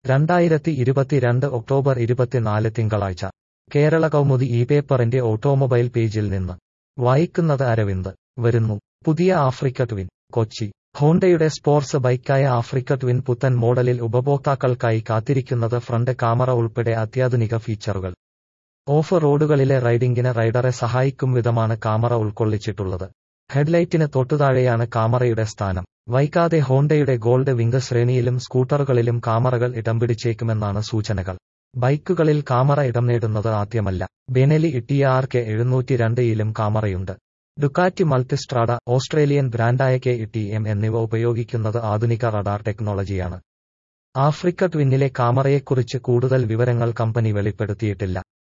രണ്ടായിരത്തി ഇരുപത്തിരണ്ട് ഒക്ടോബർ ഇരുപത്തിനാല് തിങ്കളാഴ്ച കേരള കൗമുദി ഈ പേപ്പറിന്റെ ഓട്ടോമൊബൈൽ പേജിൽ നിന്ന് വായിക്കുന്നത് അരവിന്ദ് വരുന്നു പുതിയ ആഫ്രിക്ക ട്വിൻ കൊച്ചി ഹോണ്ടയുടെ സ്പോർട്സ് ബൈക്കായ ആഫ്രിക്ക ട്വിൻ പുത്തൻ മോഡലിൽ ഉപഭോക്താക്കൾക്കായി കാത്തിരിക്കുന്നത് ഫ്രണ്ട് ക്യാമറ ഉൾപ്പെടെ അത്യാധുനിക ഫീച്ചറുകൾ ഓഫ് റോഡുകളിലെ റൈഡിംഗിന് റൈഡറെ സഹായിക്കും വിധമാണ് ക്യാമറ ഉൾക്കൊള്ളിച്ചിട്ടുള്ളത് ഹെഡ്ലൈറ്റിന് തൊട്ടുതാഴെയാണ് ക്യാമറയുടെ സ്ഥാനം വൈകാതെ ഹോണ്ടയുടെ ഗോൾഡ് വിംഗ് ശ്രേണിയിലും സ്കൂട്ടറുകളിലും ക്യാമറകൾ ഇടം പിടിച്ചേക്കുമെന്നാണ് സൂചനകൾ ബൈക്കുകളിൽ ക്യാമറ ഇടം നേടുന്നത് ആദ്യമല്ല ബെനലി ഇട്ടിയ ആർ കെ എഴുന്നൂറ്റി രണ്ടിലും ക്യാമറയുണ്ട് ഡുക്കാറ്റി മൾട്ടിസ്ട്രാഡ ഓസ്ട്രേലിയൻ ബ്രാൻഡായ കെ ടി എം എന്നിവ ഉപയോഗിക്കുന്നത് ആധുനിക റഡാർ ടെക്നോളജിയാണ് ആഫ്രിക്ക ട്വിന്നിലെ ക്യാമറയെക്കുറിച്ച് കൂടുതൽ വിവരങ്ങൾ കമ്പനി വെളിപ്പെടുത്തിയിട്ടില്ല